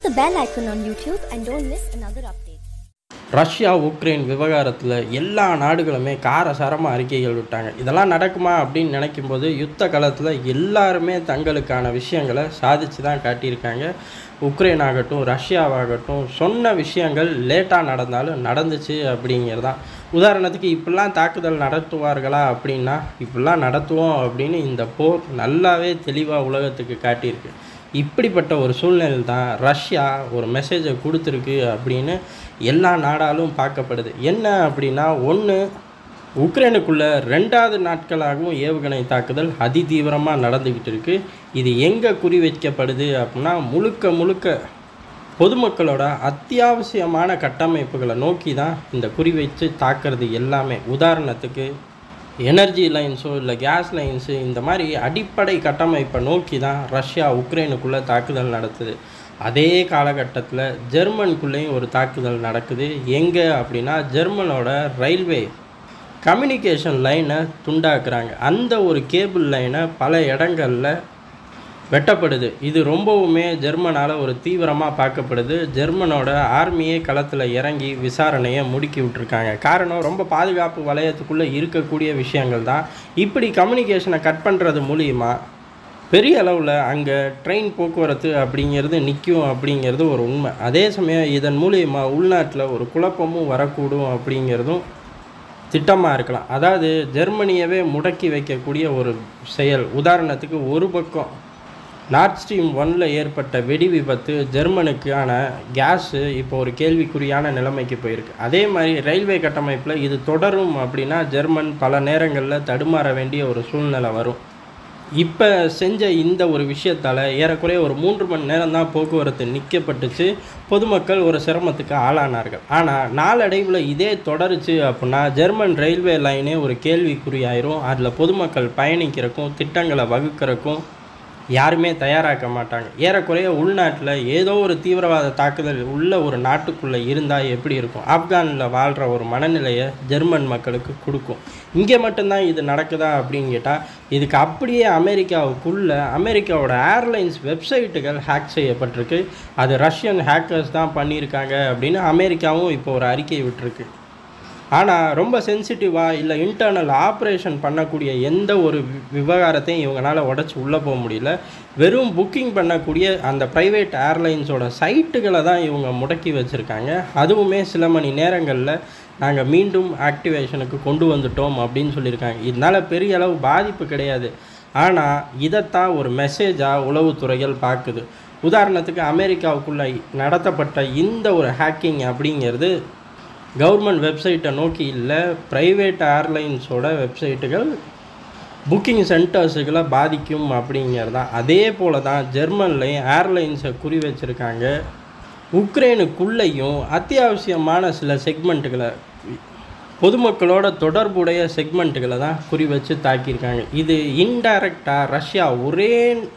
the bell icon on YouTube and don't miss another update. Russia Ukraine விவகாரத்தில் எல்லா நாடுகளுமே காரசாரமாக அறிக்கைகள் விட்டாங்க இதெல்லாம் நடக்குமா அப்படின்னு நினைக்கும்போது யுத்த காலத்தில் எல்லாருமே தங்களுக்கான விஷயங்களை சாதிச்சு தான் காட்டியிருக்காங்க உக்ரைன் ஆகட்டும் ரஷ்யாவாகட்டும் சொன்ன விஷயங்கள் லேட்டாக நடந்தாலும் நடந்துச்சு அப்படிங்கிறது தான் உதாரணத்துக்கு இப்படிலாம் தாக்குதல் நடத்துவார்களா அப்படின்னா இப்படிலாம் நடத்துவோம் அப்படின்னு இந்த போர் நல்லாவே தெளிவாக உலகத்துக்கு காட்டியிருக்கு இப்படிப்பட்ட ஒரு சூழ்நிலை தான் ரஷ்யா ஒரு மெசேஜை கொடுத்துருக்கு அப்படின்னு எல்லா நாடாலும் பார்க்கப்படுது என்ன அப்படின்னா ஒன்று உக்ரைனுக்குள்ள ரெண்டாவது நாட்களாகவும் ஏவுகணை தாக்குதல் அதிதீவிரமாக நடந்துக்கிட்டு இருக்கு இது எங்கே குறி வைக்கப்படுது அப்படின்னா முழுக்க முழுக்க பொதுமக்களோட அத்தியாவசியமான கட்டமைப்புகளை நோக்கி தான் இந்த குறி வச்சு தாக்குறது எல்லாமே உதாரணத்துக்கு எனர்ஜி லைன்ஸோ இல்லை கேஸ் லைன்ஸு இந்த மாதிரி அடிப்படை கட்டமைப்பை நோக்கி தான் ரஷ்யா உக்ரைனுக்குள்ளே தாக்குதல் நடத்துது அதே காலகட்டத்தில் ஜெர்மனுக்குள்ளேயும் ஒரு தாக்குதல் நடக்குது எங்கே அப்படின்னா ஜெர்மனோட ரயில்வே கம்யூனிகேஷன் லைனை துண்டாக்குறாங்க அந்த ஒரு கேபிள் லைனை பல இடங்களில் வெட்டப்படுது இது ரொம்பவுமே ஜெர்மனால் ஒரு தீவிரமாக பார்க்கப்படுது ஜெர்மனோட ஆர்மியே களத்தில் இறங்கி விசாரணையை முடுக்கி விட்டுருக்காங்க காரணம் ரொம்ப பாதுகாப்பு வலயத்துக்குள்ளே இருக்கக்கூடிய விஷயங்கள் தான் இப்படி கம்யூனிகேஷனை கட் பண்ணுறது மூலியமா பெரிய அளவில் அங்கே ட்ரெயின் போக்குவரத்து அப்படிங்கிறது நிற்கும் அப்படிங்கிறது ஒரு உண்மை அதே சமயம் இதன் மூலியமா உள்நாட்டில் ஒரு குழப்பமும் வரக்கூடும் அப்படிங்கிறதும் திட்டமாக இருக்கலாம் அதாவது ஜெர்மனியவே முடக்கி வைக்கக்கூடிய ஒரு செயல் உதாரணத்துக்கு ஒரு பக்கம் நார்த் ஸ்ட்ரீம் ஒன்ல ஏற்பட்ட வெடி விபத்து ஜெர்மனுக்கான கேஸு இப்போ ஒரு கேள்விக்குறியான நிலைமைக்கு போயிருக்கு அதே மாதிரி ரயில்வே கட்டமைப்பில் இது தொடரும் அப்படின்னா ஜெர்மன் பல நேரங்களில் தடுமாற வேண்டிய ஒரு சூழ்நிலை வரும் இப்போ செஞ்ச இந்த ஒரு விஷயத்தால் ஏறக்குறைய ஒரு மூன்று மணி நேரம் தான் போக்குவரத்து நிற்கப்பட்டுச்சு பொதுமக்கள் ஒரு சிரமத்துக்கு ஆளானார்கள் ஆனால் நாளடைவில் இதே தொடருச்சு அப்படின்னா ஜெர்மன் ரயில்வே லைனே ஒரு கேள்விக்குறியாயிரும் அதில் பொதுமக்கள் பயணிக்கிறக்கும் திட்டங்களை வகுக்கிறக்கும் யாருமே தயாராக்க மாட்டாங்க ஏறக்குறைய உள்நாட்டில் ஏதோ ஒரு தீவிரவாத தாக்குதல் உள்ள ஒரு நாட்டுக்குள்ளே இருந்தால் எப்படி இருக்கும் ஆப்கானில் வாழ்கிற ஒரு மனநிலையை ஜெர்மன் மக்களுக்கு கொடுக்கும் இங்கே மட்டும்தான் இது நடக்குதா அப்படின்னு கேட்டால் இதுக்கு அப்படியே அமெரிக்காவுக்குள்ள அமெரிக்காவோட ஏர்லைன்ஸ் வெப்சைட்டுகள் ஹேக் செய்யப்பட்டிருக்கு அது ரஷ்யன் ஹேக்கர்ஸ் தான் பண்ணியிருக்காங்க அப்படின்னு அமெரிக்காவும் இப்போ ஒரு அறிக்கை விட்டுருக்கு ஆனால் ரொம்ப சென்சிட்டிவாக இல்லை இன்டர்னல் ஆப்ரேஷன் பண்ணக்கூடிய எந்த ஒரு வி- விவகாரத்தையும் இவங்களால உடச்சி உள்ளே போக முடியல வெறும் புக்கிங் பண்ணக்கூடிய அந்த ப்ரைவேட் ஏர்லைன்ஸோட சைட்டுகளை தான் இவங்க முடக்கி வச்சுருக்காங்க அதுவுமே சில மணி நேரங்களில் நாங்கள் மீண்டும் ஆக்டிவேஷனுக்கு கொண்டு வந்துட்டோம் அப்படின்னு சொல்லியிருக்காங்க இதனால் பெரிய அளவு பாதிப்பு கிடையாது ஆனால் இதைத்தான் ஒரு மெசேஜாக உளவுத்துறைகள் பார்க்குது உதாரணத்துக்கு அமெரிக்காவுக்குள்ளே நடத்தப்பட்ட இந்த ஒரு ஹேக்கிங் அப்படிங்கிறது கவர்மெண்ட் வெப்சைட்டை நோக்கி இல்லை ப்ரைவேட் ஏர்லைன்ஸோட வெப்சைட்டுகள் புக்கிங் சென்டர்ஸுகளை பாதிக்கும் அப்படிங்கிறது தான் அதே போல தான் ஜெர்மன்லையும் ஏர்லைன்ஸை குறி வச்சுருக்காங்க உக்ரைனுக்குள்ளேயும் அத்தியாவசியமான சில செக்மெண்ட்டுகளை பொதுமக்களோட தொடர்புடைய செக்மெண்ட்டுகளை தான் குறி வச்சு தாக்கியிருக்காங்க இது இன்டைரக்டாக ரஷ்யா ஒரே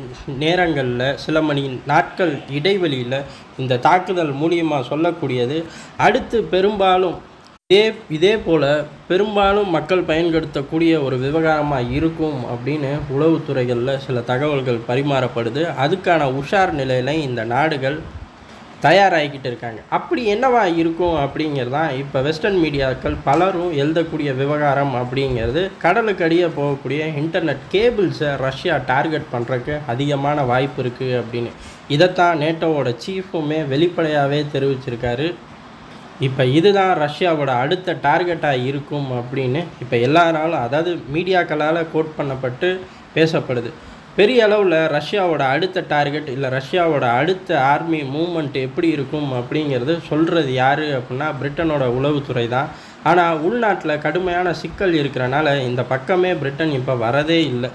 நேரங்களில் சில மணி நாட்கள் இடைவெளியில் இந்த தாக்குதல் மூலியமாக சொல்லக்கூடியது அடுத்து பெரும்பாலும் இதே இதே போல் பெரும்பாலும் மக்கள் பயன்படுத்தக்கூடிய ஒரு விவகாரமாக இருக்கும் அப்படின்னு உளவுத்துறைகளில் சில தகவல்கள் பரிமாறப்படுது அதுக்கான உஷார் நிலையில் இந்த நாடுகள் தயாராகிக்கிட்டு இருக்காங்க அப்படி என்னவா இருக்கும் அப்படிங்கிறதான் இப்போ வெஸ்டர்ன் மீடியாக்கள் பலரும் எழுதக்கூடிய விவகாரம் அப்படிங்கிறது கடலுக்கடியே போகக்கூடிய இன்டர்நெட் கேபிள்ஸை ரஷ்யா டார்கெட் பண்ணுறக்கு அதிகமான வாய்ப்பு இருக்குது அப்படின்னு இதைத்தான் நேட்டோவோட சீஃபுமே வெளிப்படையாகவே தெரிவிச்சிருக்காரு இப்போ இதுதான் ரஷ்யாவோட அடுத்த டார்கெட்டாக இருக்கும் அப்படின்னு இப்போ எல்லாராலும் அதாவது மீடியாக்களால் கோட் பண்ணப்பட்டு பேசப்படுது பெரிய அளவில் ரஷ்யாவோட அடுத்த டார்கெட் இல்லை ரஷ்யாவோட அடுத்த ஆர்மி மூவ்மெண்ட் எப்படி இருக்கும் அப்படிங்கிறது சொல்கிறது யார் அப்படின்னா பிரிட்டனோட உளவுத்துறை தான் ஆனால் உள்நாட்டில் கடுமையான சிக்கல் இருக்கிறனால இந்த பக்கமே பிரிட்டன் இப்போ வரதே இல்லை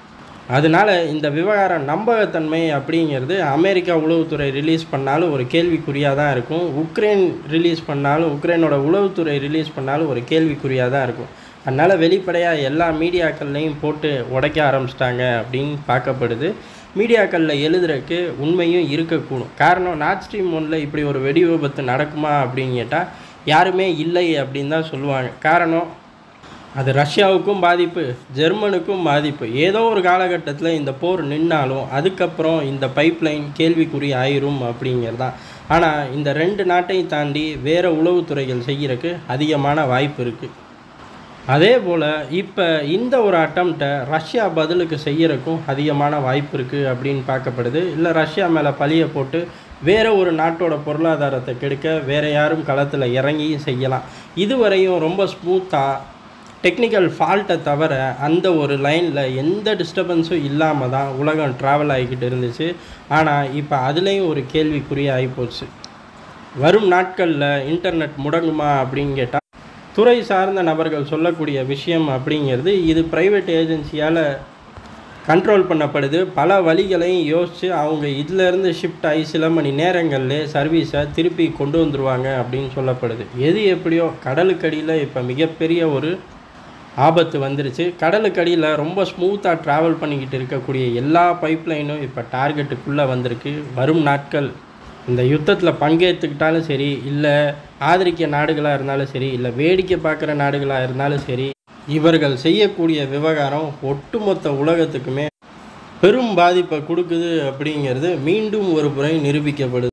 அதனால இந்த விவகாரம் நம்பகத்தன்மை அப்படிங்கிறது அமெரிக்கா உளவுத்துறை ரிலீஸ் பண்ணாலும் ஒரு கேள்விக்குறியாக தான் இருக்கும் உக்ரைன் ரிலீஸ் பண்ணாலும் உக்ரைனோட உளவுத்துறை ரிலீஸ் பண்ணாலும் ஒரு கேள்விக்குறியாக தான் இருக்கும் அதனால் வெளிப்படையாக எல்லா மீடியாக்கள்லையும் போட்டு உடைக்க ஆரம்பிச்சிட்டாங்க அப்படின்னு பார்க்கப்படுது மீடியாக்களில் எழுதுறதுக்கு உண்மையும் இருக்கக்கூடும் காரணம் நார்த் ஸ்ட்ரீம் ஒன்றில் இப்படி ஒரு வெடி விபத்து நடக்குமா அப்படின்னு கேட்டால் யாருமே இல்லை அப்படின்னு தான் சொல்லுவாங்க காரணம் அது ரஷ்யாவுக்கும் பாதிப்பு ஜெர்மனுக்கும் பாதிப்பு ஏதோ ஒரு காலகட்டத்தில் இந்த போர் நின்னாலும் அதுக்கப்புறம் இந்த பைப்லைன் கேள்விக்குறி ஆயிரும் அப்படிங்கிறது தான் ஆனால் இந்த ரெண்டு நாட்டையும் தாண்டி வேறு உளவுத்துறைகள் செய்கிறதுக்கு அதிகமான வாய்ப்பு இருக்குது அதே போல் இப்போ இந்த ஒரு அட்டம்ப்டை ரஷ்யா பதிலுக்கு செய்யறதுக்கும் அதிகமான வாய்ப்பு இருக்குது அப்படின்னு பார்க்கப்படுது இல்லை ரஷ்யா மேலே பழியை போட்டு வேறு ஒரு நாட்டோட பொருளாதாரத்தை கெடுக்க வேறு யாரும் களத்தில் இறங்கியும் செய்யலாம் இதுவரையும் ரொம்ப ஸ்மூத்தாக டெக்னிக்கல் ஃபால்ட்டை தவிர அந்த ஒரு லைனில் எந்த டிஸ்டர்பன்ஸும் இல்லாமல் தான் உலகம் ட்ராவல் ஆகிக்கிட்டு இருந்துச்சு ஆனால் இப்போ அதுலேயும் ஒரு கேள்விக்குறிய ஆகிப்போச்சு வரும் நாட்களில் இன்டர்நெட் முடங்குமா அப்படின்னு கேட்டால் துறை சார்ந்த நபர்கள் சொல்லக்கூடிய விஷயம் அப்படிங்கிறது இது ப்ரைவேட் ஏஜென்சியால் கண்ட்ரோல் பண்ணப்படுது பல வழிகளையும் யோசித்து அவங்க இதிலேருந்து ஷிஃப்ட் ஆகி சில மணி நேரங்களில் சர்வீஸை திருப்பி கொண்டு வந்துருவாங்க அப்படின்னு சொல்லப்படுது எது எப்படியோ கடலுக்கடியில் இப்போ மிகப்பெரிய ஒரு ஆபத்து வந்துருச்சு கடலுக்கடியில் ரொம்ப ஸ்மூத்தாக ட்ராவல் பண்ணிக்கிட்டு இருக்கக்கூடிய எல்லா பைப்லைனும் இப்போ டார்கெட்டுக்குள்ளே வந்திருக்கு வரும் நாட்கள் இந்த யுத்தத்தில் பங்கேற்றுக்கிட்டாலும் சரி இல்லை ஆதரிக்க நாடுகளாக இருந்தாலும் சரி இல்லை வேடிக்கை பார்க்குற நாடுகளாக இருந்தாலும் சரி இவர்கள் செய்யக்கூடிய விவகாரம் ஒட்டுமொத்த உலகத்துக்குமே பெரும் பாதிப்பை கொடுக்குது அப்படிங்கிறது மீண்டும் ஒரு முறை நிரூபிக்கப்படுது